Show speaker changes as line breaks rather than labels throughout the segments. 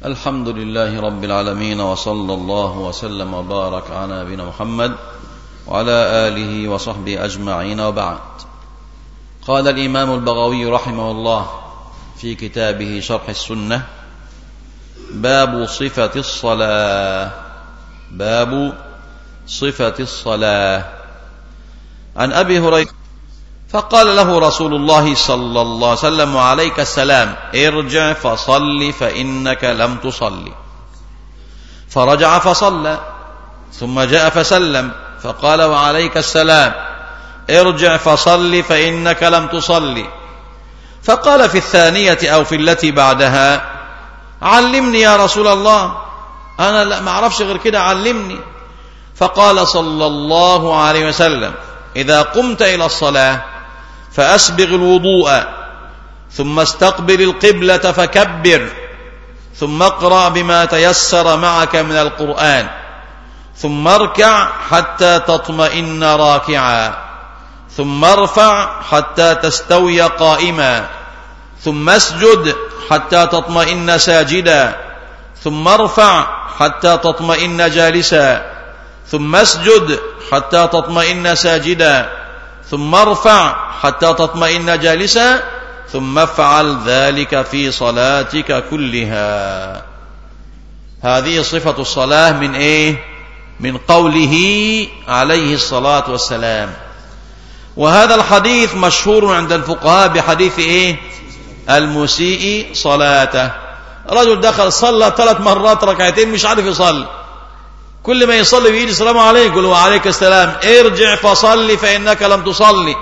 الحمد لله رب العالمين وصلى الله وسلم وبارك على نبينا محمد وعلى آله وصحبه أجمعين وبعد قال الإمام البغوي رحمه الله في كتابه شرح السنة باب صفة الصلاة باب صفة الصلاة عن أبي هريرة فقال له رسول الله صلى الله عليه وسلم عليك السلام ارجع فصل فإنك لم تصلي فرجع فصلى ثم جاء فسلم فقال وعليك السلام ارجع فصل فإنك لم تصلي فقال في الثانية أو في التي بعدها علمني يا رسول الله أنا لا ما أعرفش غير كده علمني فقال صلى الله عليه وسلم إذا قمت إلى الصلاة فأسبغ الوضوء ثم استقبل القبلة فكبر ثم اقرأ بما تيسر معك من القرآن ثم اركع حتى تطمئن راكعا ثم ارفع حتى تستوي قائما ثم اسجد حتى تطمئن ساجدا ثم ارفع حتى تطمئن جالسا ثم اسجد حتى تطمئن ساجدا ثم ارفع حتى تطمئن جالسا ثم افعل ذلك في صلاتك كلها هذه صفة الصلاة من ايه من قوله عليه الصلاة والسلام وهذا الحديث مشهور عند الفقهاء بحديث ايه المسيء صلاته رجل دخل صلى ثلاث مرات ركعتين مش عارف يصلي كل ما يصلي بيجي السلام عليكم يقول وعليك السلام ارجع فصلي فإنك لم تصلي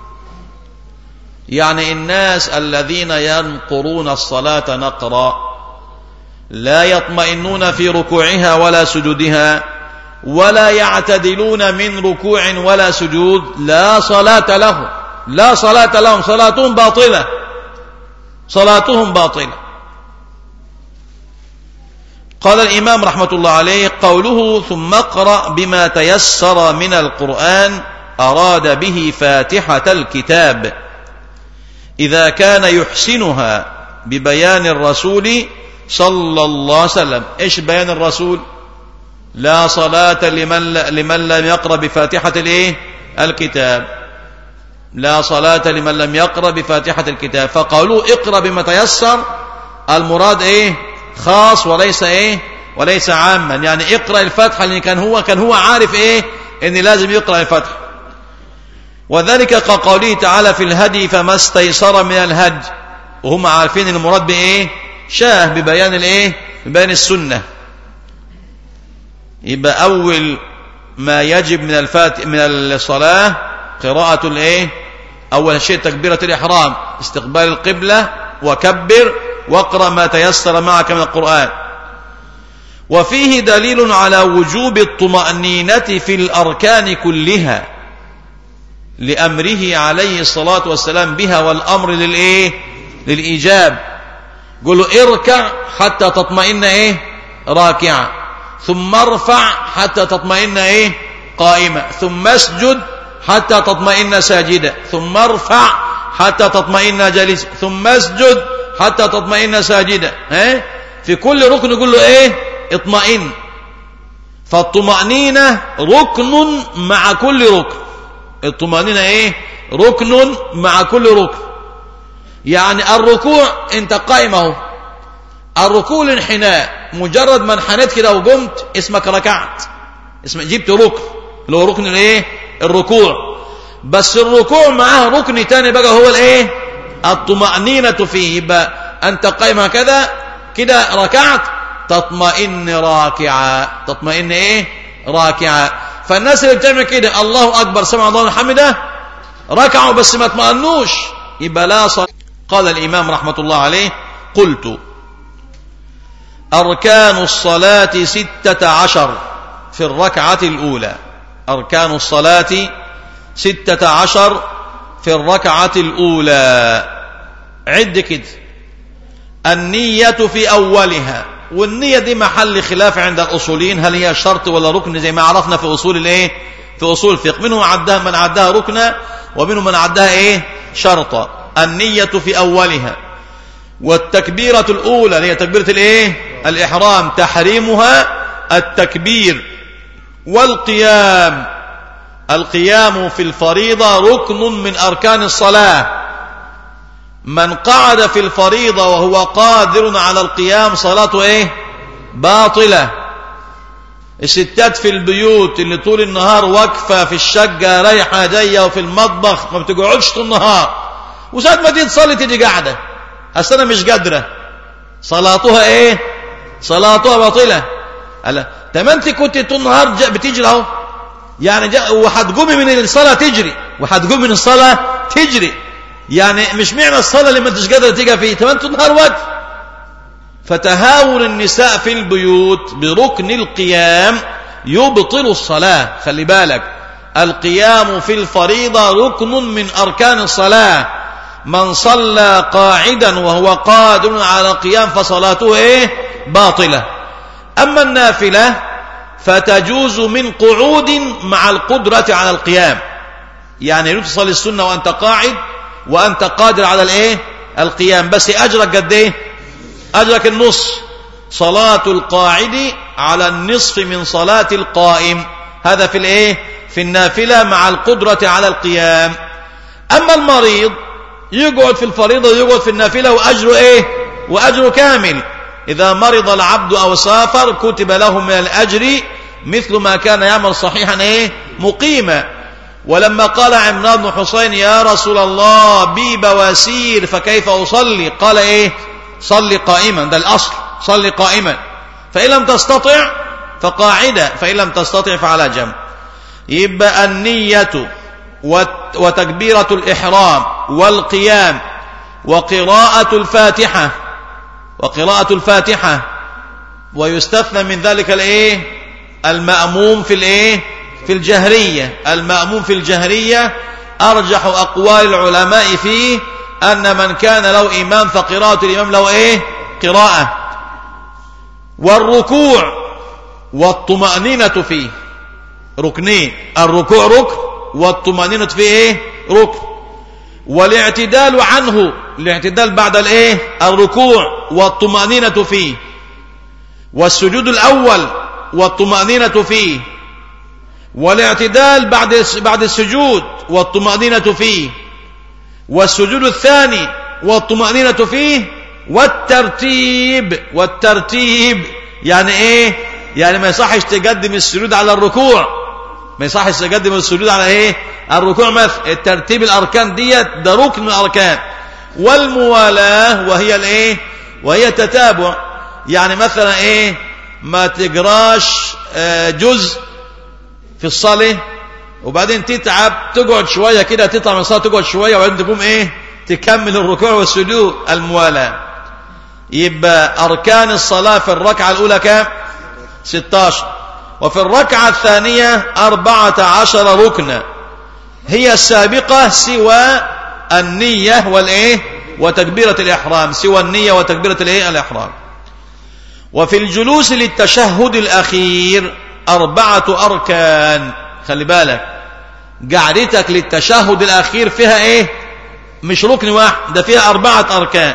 يعني الناس الذين ينقرون الصلاة نقرا لا يطمئنون في ركوعها ولا سجودها ولا يعتدلون من ركوع ولا سجود لا صلاة لهم لا صلاة لهم صلاتهم باطلة صلاتهم باطلة قال الإمام رحمة الله عليه قوله ثم اقرأ بما تيسر من القرآن أراد به فاتحة الكتاب إذا كان يحسنها ببيان الرسول صلى الله عليه وسلم إيش بيان الرسول لا صلاة لمن, لمن لم يقرأ بفاتحة الإيه؟ الكتاب لا صلاة لمن لم يقرأ بفاتحة الكتاب فقالوا اقرأ بما تيسر المراد إيه خاص وليس إيه وليس عاما يعني اقرأ الفتحة لأن كان هو كان هو عارف إيه إن لازم يقرأ الفتحة وذلك كقوله تعالى في الهدي فما استيسر من الهدي وهم عارفين المراد بإيه شاه ببيان الإيه ببيان السنة يبقى أول ما يجب من الفات من الصلاة قراءة الإيه أول شيء تكبيرة الإحرام استقبال القبلة وكبر واقرأ ما تيسر معك من القرآن وفيه دليل على وجوب الطمأنينة في الأركان كلها لأمره عليه الصلاة والسلام بها والأمر للإيه للإيجاب قولوا اركع حتى تطمئن إيه راكعا ثم ارفع حتى تطمئن إيه قائمة ثم اسجد حتى تطمئن ساجدة ثم ارفع حتى تطمئن جالسا ثم اسجد حتى تطمئن ساجدة ها في كل ركن يقول له ايه اطمئن فالطمأنينة ركن مع كل ركن الطمأنينة ايه ركن مع كل ركن يعني الركوع انت قائم اهو الركوع الانحناء مجرد ما انحنيت كده وقمت اسمك ركعت اسمك جبت ركن اللي هو ركن الايه الركوع بس الركوع معاه ركن تاني بقى هو الايه الطمأنينة فيه يبقى انت قائم هكذا كده ركعت تطمئن راكعا تطمئن ايه راكعا فالناس اللي بتعمل كده الله اكبر سمع الله الحمده ركعوا بس ما اطمئنوش يبقى لا صلاة قال الامام رحمه الله عليه قلت أركان الصلاة ستة عشر في الركعة الأولى أركان الصلاة ستة عشر في الركعة الأولى عد كده النية في أولها والنية دي محل خلاف عند الأصولين هل هي شرط ولا ركن زي ما عرفنا في أصول الإيه في أصول الفقه منهم عدها من عدها ركنا ومنهم من عدها إيه شرطا النية في أولها والتكبيرة الأولى هي تكبيرة الإيه الإحرام تحريمها التكبير والقيام القيام في الفريضة ركن من أركان الصلاة من قعد في الفريضة وهو قادر على القيام صلاته ايه باطلة الستات في البيوت اللي طول النهار واقفة في الشقة رايحة جاية وفي المطبخ ما بتقعدش طول النهار وساعة ما تيجي تصلي تيجي قاعدة أصل أنا مش قادرة صلاتها إيه؟ صلاتها باطلة ألا طب أنت كنت طول النهار بتجري أهو يعني جا وهتقومي من الصلاة تجري وهتقومي من الصلاة تجري يعني مش معنى الصلاة اللي ما انتش قادرة تيجي فيه طب أنت النهار وقت فتهاون النساء في البيوت بركن القيام يبطل الصلاة خلي بالك القيام في الفريضة ركن من أركان الصلاة من صلى قاعدا وهو قادر على القيام فصلاته ايه باطلة أما النافلة فتجوز من قعود مع القدرة على القيام يعني يجوز تصلي السنة وأنت قاعد وأنت قادر على الايه القيام بس أجرك قد ايه أجرك النص صلاة القاعد على النصف من صلاة القائم هذا في الايه في النافلة مع القدرة على القيام أما المريض يقعد في الفريضة ويقعد في النافلة وأجره إيه وأجره كامل إذا مرض العبد أو سافر كتب له من الأجر مثل ما كان يعمل صحيحا إيه مقيما ولما قال عمران بن حسين يا رسول الله بي بواسير فكيف أصلي قال إيه صلي قائما ده الأصل صلي قائما فإن لم تستطع فقاعدة فإن لم تستطع فعلى جنب يبقى النية وتكبيرة الإحرام والقيام وقراءة الفاتحة وقراءة الفاتحة ويستثنى من ذلك الايه المأموم في الايه في الجهرية المأموم في الجهرية أرجح أقوال العلماء فيه أن من كان له إمام فقراءة الإمام له إيه قراءة والركوع والطمأنينة فيه ركنين الركوع ركن والطمأنينة فيه إيه ركن والاعتدال عنه الاعتدال بعد الايه الركوع والطمأنينة فيه والسجود الأول والطمأنينة فيه والاعتدال بعد بعد السجود والطمأنينة فيه والسجود الثاني والطمأنينة فيه والترتيب والترتيب يعني ايه يعني ما يصحش تقدم السجود على الركوع ما يصحش تقدم السجود على ايه الركوع مثل الترتيب الاركان ديت ده ركن من الاركان والموالاه وهي الايه وهي تتابع يعني مثلا ايه ما تقراش جزء في الصلاه وبعدين تتعب تقعد شويه كده تطلع من الصلاه تقعد شويه وبعدين تقوم ايه تكمل الركوع والسجود الموالاه يبقى اركان الصلاه في الركعه الاولى كام 16 وفي الركعه الثانيه 14 ركنا هي السابقة سوى النية والإيه وتكبيرة الإحرام سوى النية وتكبيرة الإيه الإحرام وفي الجلوس للتشهد الأخير أربعة أركان خلي بالك قعدتك للتشهد الأخير فيها إيه مش ركن واحد ده فيها أربعة أركان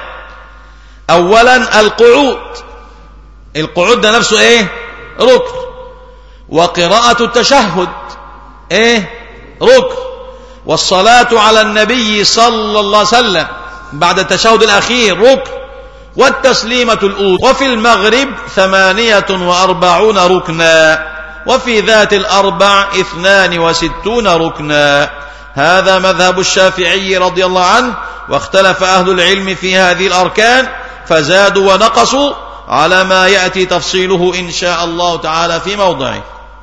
أولا القعود القعود ده نفسه إيه ركن وقراءة التشهد إيه ركن والصلاة على النبي صلى الله عليه وسلم بعد التشهد الأخير ركن والتسليمة الأولى وفي المغرب ثمانية وأربعون ركنا وفي ذات الأربع اثنان وستون ركنا هذا مذهب الشافعي رضي الله عنه واختلف أهل العلم في هذه الأركان فزادوا ونقصوا على ما يأتي تفصيله إن شاء الله تعالى في موضعه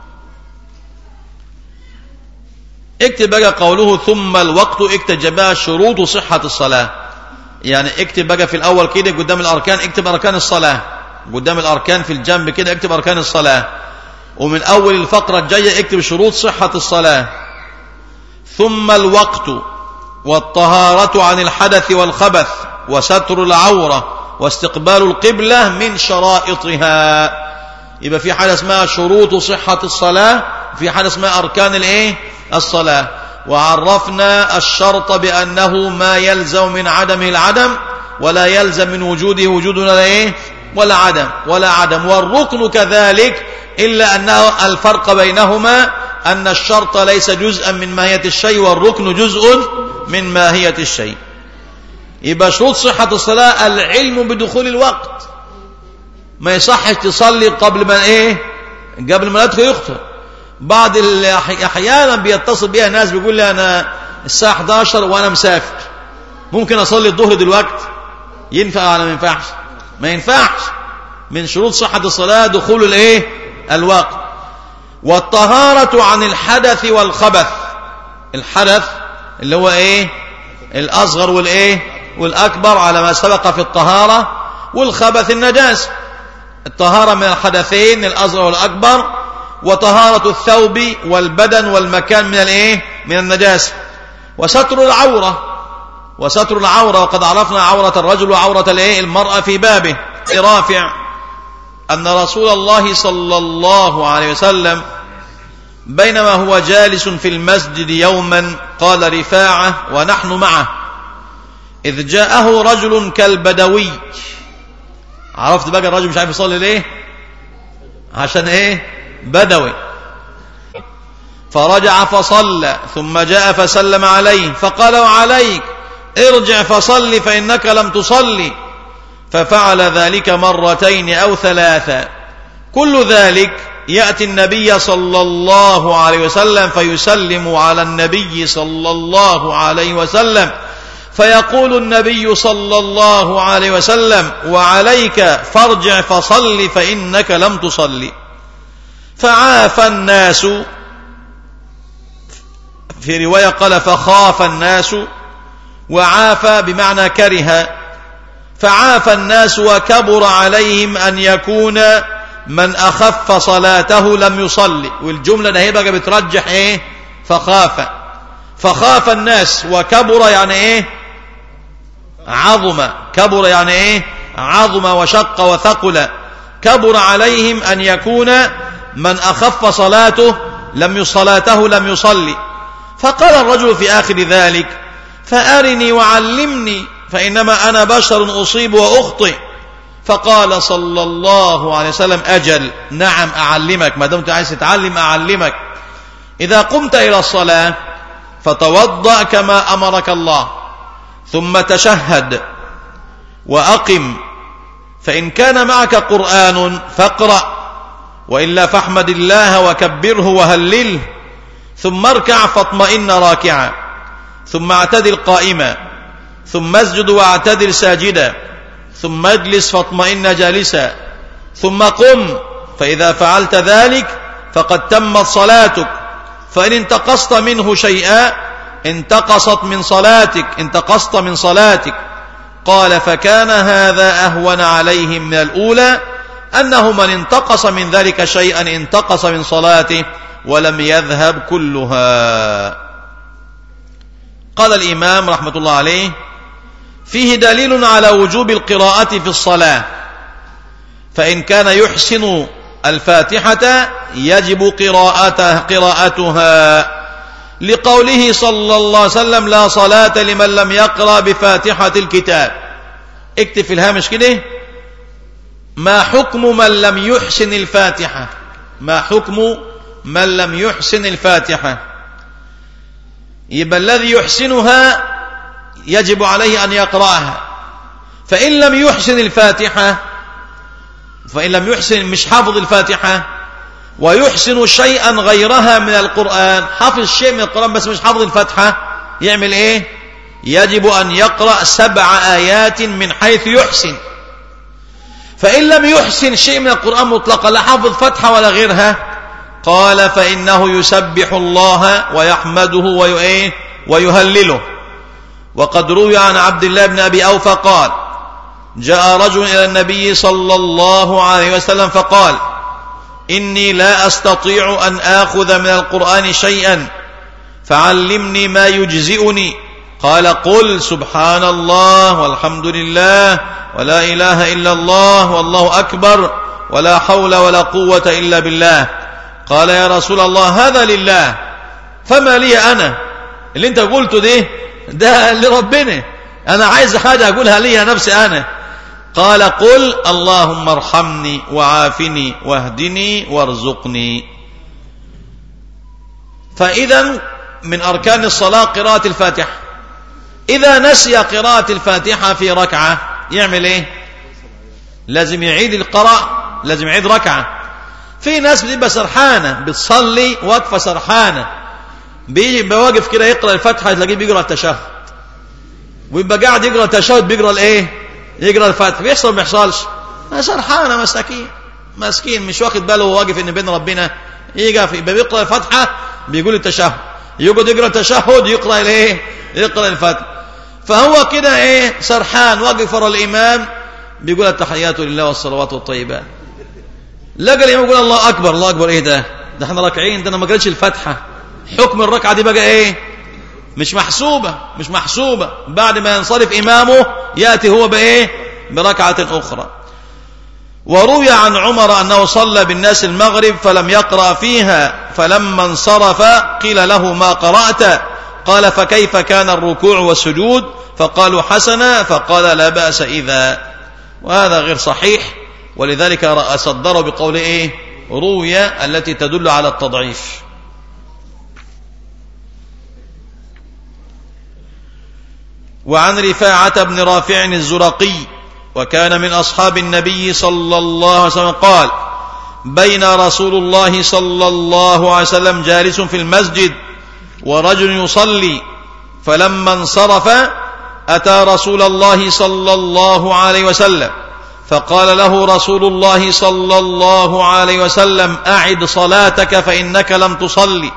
اكتب بقى قوله ثم الوقت اكتب بقى شروط صحة الصلاة يعني اكتب بقى في الأول كده قدام الأركان اكتب أركان الصلاة قدام الأركان في الجنب كده اكتب أركان الصلاة ومن أول الفقرة الجاية اكتب شروط صحة الصلاة ثم الوقت والطهارة عن الحدث والخبث وستر العورة واستقبال القبلة من شرائطها يبقى في حاجة اسمها شروط صحة الصلاة في حاجة اسمها أركان الايه الصلاة وعرفنا الشرط بأنه ما يلزم من عدمه العدم ولا يلزم من وجوده وجود ولا ايه ولا عدم ولا عدم والركن كذلك إلا أنه الفرق بينهما أن الشرط ليس جزءا من ماهية الشيء والركن جزء من ماهية الشيء يبقى شروط صحة الصلاة العلم بدخول الوقت ما يصحش تصلي قبل ما ايه قبل ما يدخل يخطر بعض احيانا بيتصل بيها ناس بيقول لي انا الساعه 11 وانا مسافر ممكن اصلي الظهر دلوقتي ينفع ولا ما ينفعش ما ينفعش من شروط صحة الصلاة دخول الايه الوقت والطهارة عن الحدث والخبث الحدث اللي هو ايه الاصغر والايه والاكبر على ما سبق في الطهارة والخبث النجاس الطهارة من الحدثين الاصغر والاكبر وطهارة الثوب والبدن والمكان من الايه من النجاسة وستر العورة وستر العورة وقد عرفنا عورة الرجل وعورة الايه المرأة في بابه رافع أن رسول الله صلى الله عليه وسلم بينما هو جالس في المسجد يوما قال رفاعة ونحن معه إذ جاءه رجل كالبدوي عرفت بقى الرجل مش عارف يصلي ليه عشان ايه بدوي فرجع فصلى ثم جاء فسلم عليه فقال وعليك ارجع فصل فإنك لم تصلي ففعل ذلك مرتين أو ثلاثا كل ذلك يأتي النبي صلى الله عليه وسلم فيسلم على النبي صلى الله عليه وسلم فيقول النبي صلى الله عليه وسلم وعليك فارجع فصل فإنك لم تصلي فعاف الناس في رواية قال فخاف الناس وعاف بمعنى كره فعاف الناس وكبر عليهم أن يكون من أخف صلاته لم يصلي والجملة ده بقى بترجح إيه فخاف فخاف الناس وكبر يعني إيه عظم كبر يعني إيه عظم وشق وثقل كبر عليهم أن يكون من أخف صلاته لم صلاته لم يصلي فقال الرجل في آخر ذلك فأرني وعلمني فإنما أنا بشر أصيب وأخطئ فقال صلى الله عليه وسلم أجل نعم أعلمك ما دمت عايز تتعلم أعلمك إذا قمت إلى الصلاة فتوضأ كما أمرك الله ثم تشهد وأقم فإن كان معك قرآن فاقرأ وإلا فاحمد الله وكبره وهلله ثم اركع فاطمئن راكعا ثم اعتدل قائما ثم اسجد واعتدل ساجدا ثم اجلس فاطمئن جالسا ثم قم فإذا فعلت ذلك فقد تمت صلاتك فإن انتقصت منه شيئا انتقصت من صلاتك انتقصت من صلاتك قال فكان هذا أهون عليهم من الأولى أنه من انتقص من ذلك شيئا انتقص من صلاته ولم يذهب كلها قال الإمام رحمة الله عليه فيه دليل على وجوب القراءة في الصلاة فإن كان يحسن الفاتحة يجب قراءتها, قراءتها لقوله صلى الله عليه وسلم لا صلاة لمن لم يقرأ بفاتحة الكتاب اكتب في الهامش كده ما حكم من لم يحسن الفاتحة ما حكم من لم يحسن الفاتحة يبقى الذي يحسنها يجب عليه أن يقرأها فإن لم يحسن الفاتحة فإن لم يحسن مش حافظ الفاتحة ويحسن شيئا غيرها من القرآن حافظ شيء من القرآن بس مش حافظ الفاتحة يعمل ايه يجب أن يقرأ سبع آيات من حيث يحسن فإن لم يحسن شيء من القرآن مطلقا لا حافظ فتحة ولا غيرها قال فإنه يسبح الله ويحمده ويهلله وقد روي عن عبد الله بن أبي أوفى قال جاء رجل إلى النبي صلى الله عليه وسلم فقال إني لا أستطيع أن آخذ من القرآن شيئا فعلمني ما يجزئني قال قل سبحان الله والحمد لله ولا إله إلا الله والله أكبر ولا حول ولا قوة إلا بالله قال يا رسول الله هذا لله فما لي أنا اللي انت قلته ده ده لربنا أنا عايز حاجة أقولها لي نفسي أنا قال قل اللهم ارحمني وعافني واهدني وارزقني فإذا من أركان الصلاة قراءة الفاتحة إذا نسي قراءة الفاتحة في ركعة يعمل إيه لازم يعيد القراءة لازم يعيد ركعة في ناس بتبقى سرحانة بتصلي واقفة سرحانة بيجي واقف كده يقرأ الفاتحة تلاقيه بيقرأ التشهد ويبقى قاعد يقرأ التشهد بيقرأ الإيه يقرأ الفاتحة بيحصل ما بيحصلش سرحانة مساكين مسكين مش واخد باله وهو واقف ان بين ربنا يقف يبقى بيقرأ الفاتحة بيقول التشهد يقعد يقرأ التشهد يقرأ الايه يقرأ الفاتحة فهو كده ايه سرحان واقف ورا الامام بيقول التحيات لله والصلوات والطيبات لقى الامام يقول الله اكبر الله اكبر ايه ده ده احنا راكعين ده انا ما قريتش الفاتحه حكم الركعه دي بقى ايه مش محسوبه مش محسوبه بعد ما ينصرف امامه ياتي هو بايه بركعه اخرى وروي عن عمر انه صلى بالناس المغرب فلم يقرا فيها فلما انصرف قيل له ما قرات قال فكيف كان الركوع والسجود فقالوا حسنا فقال لا باس اذا وهذا غير صحيح ولذلك صدره بقول ايه روي التي تدل على التضعيف وعن رفاعة بن رافع الزرقي وكان من أصحاب النبي صلى الله عليه وسلم قال بين رسول الله صلى الله عليه وسلم جالس في المسجد ورجل يصلي فلما انصرف أتى رسول الله صلى الله عليه وسلم فقال له رسول الله صلى الله عليه وسلم أعد صلاتك فإنك لم تصلي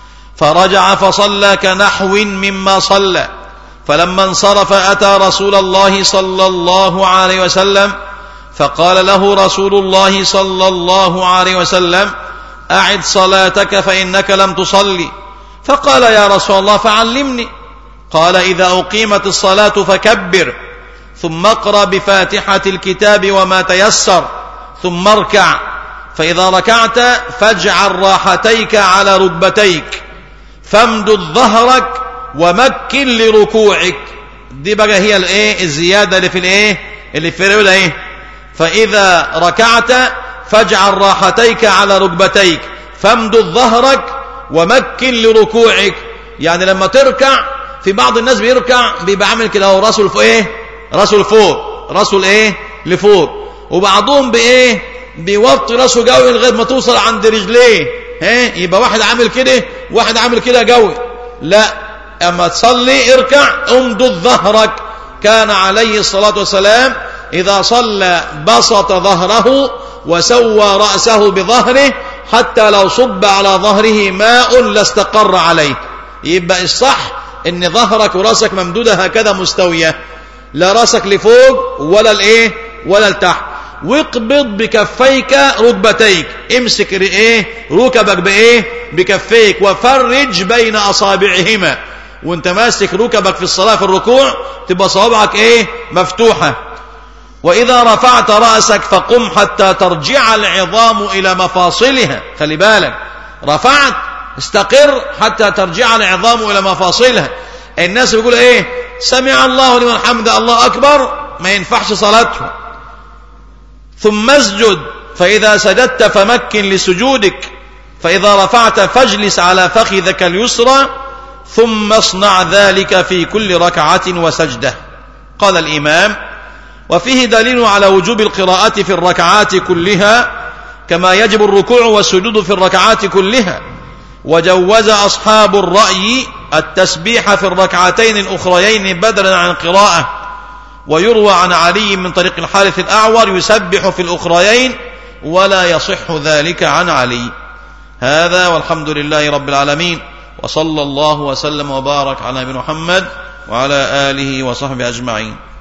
فرجع فصلى كنحو مما صلى فلما انصرف أتى رسول الله صلى الله عليه وسلم فقال له رسول الله صلى الله عليه وسلم أعد صلاتك فإنك لم تصلي فقال يا رسول الله فعلمني قال إذا أقيمت الصلاة فكبر ثم اقرأ بفاتحة الكتاب وما تيسر ثم اركع فإذا ركعت فاجعل راحتيك على ركبتيك فامدد ظهرك ومكن لركوعك دي بقى هي الايه الزيادة اللي في الايه اللي في الأولى ايه فإذا ركعت فاجعل راحتيك على ركبتيك فامدد ظهرك ومكن لركوعك يعني لما تركع في بعض الناس بيركع بيبقى عامل كده هو راسه لفوق ايه راسه لفوق راسه لايه لفوق وبعضهم بايه بيوطي راسه قوي لغايه ما توصل عند رجليه ها يبقى واحد عامل كده واحد عامل كده قوي لا اما تصلي اركع امدد ظهرك كان عليه الصلاه والسلام اذا صلى بسط ظهره وسوى راسه بظهره حتى لو صب على ظهره ماء لاستقر عليه يبقى الصح ان ظهرك وراسك ممدودة هكذا مستوية لا راسك لفوق ولا الايه ولا لتحت واقبض بكفيك ركبتيك امسك ايه ركبك بايه بكفيك وفرج بين اصابعهما وانت ماسك ركبك في الصلاة في الركوع تبقى صوابعك ايه مفتوحة واذا رفعت رأسك فقم حتى ترجع العظام الى مفاصلها خلي بالك رفعت استقر حتى ترجع العظام إلى مفاصلها الناس بيقول ايه سمع الله لمن حمد الله أكبر ما ينفعش صلاته ثم اسجد فإذا سجدت فمكن لسجودك فإذا رفعت فاجلس على فخذك اليسرى ثم اصنع ذلك في كل ركعة وسجدة قال الإمام وفيه دليل على وجوب القراءة في الركعات كلها كما يجب الركوع والسجود في الركعات كلها وجوز أصحاب الرأي التسبيح في الركعتين الأخريين بدلا عن قراءة ويروى عن علي من طريق الحارث الأعور يسبح في الأخريين ولا يصح ذلك عن علي هذا والحمد لله رب العالمين وصلى الله وسلم وبارك على نبينا محمد وعلى آله وصحبه أجمعين